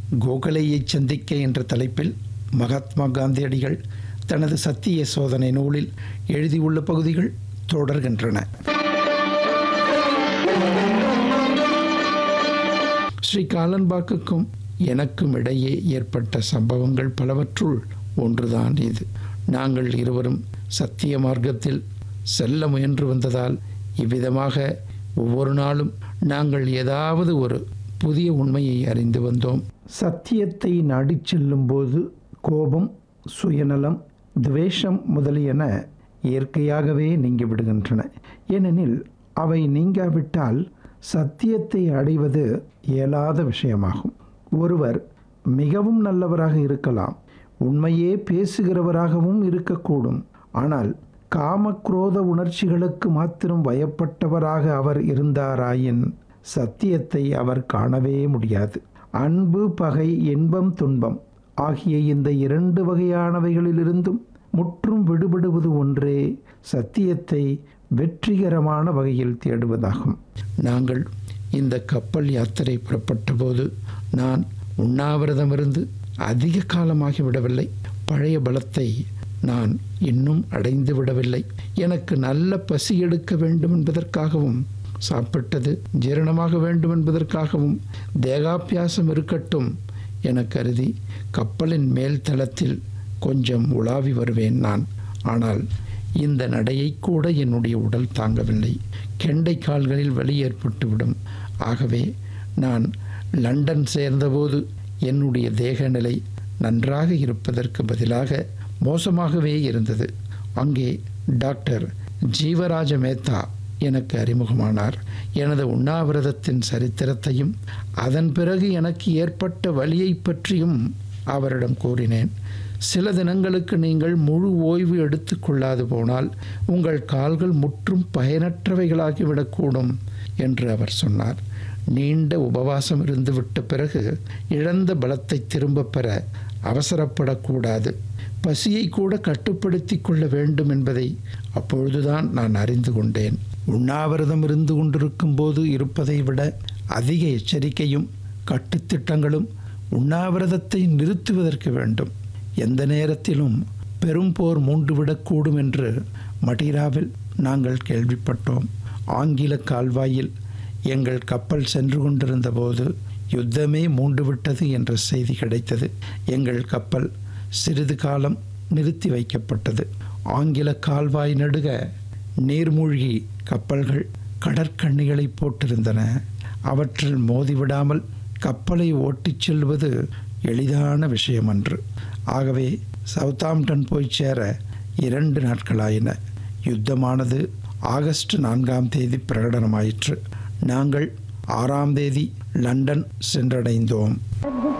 கோகலையை சந்திக்க என்ற தலைப்பில் மகாத்மா காந்தியடிகள் தனது சத்திய சோதனை நூலில் எழுதியுள்ள பகுதிகள் தொடர்கின்றன ஸ்ரீ காலன்பாக்குக்கும் எனக்கும் இடையே ஏற்பட்ட சம்பவங்கள் பலவற்றுள் ஒன்றுதான் இது நாங்கள் இருவரும் சத்திய மார்க்கத்தில் செல்ல முயன்று வந்ததால் இவ்விதமாக ஒவ்வொரு நாளும் நாங்கள் ஏதாவது ஒரு புதிய உண்மையை அறிந்து வந்தோம் சத்தியத்தை நாடிச் செல்லும்போது கோபம் சுயநலம் துவேஷம் முதலியன இயற்கையாகவே நீங்கி விடுகின்றன ஏனெனில் அவை நீங்காவிட்டால் சத்தியத்தை அடைவது இயலாத விஷயமாகும் ஒருவர் மிகவும் நல்லவராக இருக்கலாம் உண்மையே பேசுகிறவராகவும் இருக்கக்கூடும் ஆனால் காமக்ரோத உணர்ச்சிகளுக்கு மாத்திரம் பயப்பட்டவராக அவர் இருந்தாராயின் சத்தியத்தை அவர் காணவே முடியாது அன்பு பகை இன்பம் துன்பம் ஆகிய இந்த இரண்டு வகையானவைகளிலிருந்தும் முற்றும் விடுபடுவது ஒன்றே சத்தியத்தை வெற்றிகரமான வகையில் தேடுவதாகும் நாங்கள் இந்த கப்பல் யாத்திரை புறப்பட்ட போது நான் உண்ணாவிரதமிருந்து அதிக காலமாகி விடவில்லை பழைய பலத்தை நான் இன்னும் அடைந்து விடவில்லை எனக்கு நல்ல பசி எடுக்க வேண்டும் என்பதற்காகவும் சாப்பிட்டது ஜீரணமாக வேண்டும் என்பதற்காகவும் தேகாபியாசம் இருக்கட்டும் என கருதி கப்பலின் மேல் தளத்தில் கொஞ்சம் உலாவி வருவேன் நான் ஆனால் இந்த நடையை கூட என்னுடைய உடல் தாங்கவில்லை கெண்டை கால்களில் வலி ஏற்பட்டுவிடும் ஆகவே நான் லண்டன் சேர்ந்தபோது என்னுடைய தேகநிலை நன்றாக இருப்பதற்கு பதிலாக மோசமாகவே இருந்தது அங்கே டாக்டர் ஜீவராஜ மேத்தா எனக்கு அறிமுகமானார் எனது உண்ணாவிரதத்தின் சரித்திரத்தையும் அதன் பிறகு எனக்கு ஏற்பட்ட வலியை பற்றியும் அவரிடம் கூறினேன் சில தினங்களுக்கு நீங்கள் முழு ஓய்வு எடுத்துக்கொள்ளாது போனால் உங்கள் கால்கள் முற்றும் பயனற்றவைகளாகிவிடக்கூடும் என்று அவர் சொன்னார் நீண்ட உபவாசம் இருந்துவிட்ட பிறகு இழந்த பலத்தை திரும்பப் பெற அவசரப்படக்கூடாது பசியை கூட கட்டுப்படுத்தி கொள்ள வேண்டும் என்பதை அப்பொழுதுதான் நான் அறிந்து கொண்டேன் உண்ணாவிரதம் இருந்து கொண்டிருக்கும் போது இருப்பதை விட அதிக எச்சரிக்கையும் கட்டுத்திட்டங்களும் உண்ணாவிரதத்தை நிறுத்துவதற்கு வேண்டும் எந்த நேரத்திலும் பெரும் போர் மூண்டுவிடக்கூடும் என்று மடிராவில் நாங்கள் கேள்விப்பட்டோம் ஆங்கில கால்வாயில் எங்கள் கப்பல் சென்று கொண்டிருந்த போது யுத்தமே மூண்டுவிட்டது என்ற செய்தி கிடைத்தது எங்கள் கப்பல் சிறிது காலம் நிறுத்தி வைக்கப்பட்டது ஆங்கில கால்வாய் நடுக நீர்மூழ்கி கப்பல்கள் கடற்கண்ணிகளை போட்டிருந்தன அவற்றில் மோதிவிடாமல் கப்பலை ஓட்டிச் செல்வது எளிதான விஷயமன்று ஆகவே சவுத்தாம்டன் போய் சேர இரண்டு நாட்களாயின யுத்தமானது ஆகஸ்ட் நான்காம் தேதி பிரகடனமாயிற்று நாங்கள் ஆறாம் தேதி லண்டன் சென்றடைந்தோம்